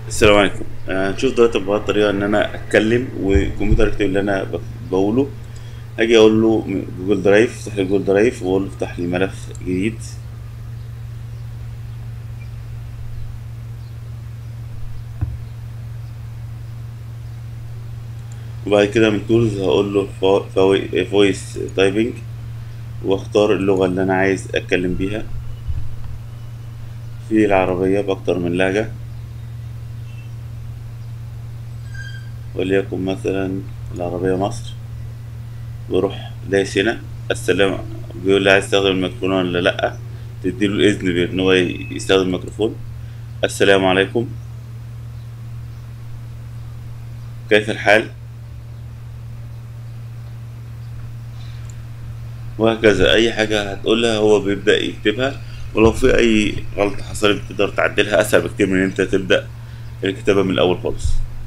السلام عليكم آه، هنشوف دلوقتي بقى طريقة ان انا اتكلم والكمبيوتر يكتب اللي انا ب- بقوله هاجي اقول له من جوجل درايف افتح لي جوجل درايف واقول له افتح لي ملف جديد وبعد كده من تولز هقول له فويس تايبنج واختار اللغة اللي انا عايز اتكلم بيها في العربية بأكتر من لهجة وليكن مثلا العربية مصر بروح دايس هنا السلام بيقول لي عايز تستخدم الميكروفون ولا لأ تديله الإذن بإن هو يستخدم الميكروفون السلام عليكم كيف الحال وهكذا أي حاجة هتقولها هو بيبدأ يكتبها ولو في أي غلطة حصلت تقدر تعدلها أسهل بكتير من إن أنت تبدأ الكتابة من الأول خالص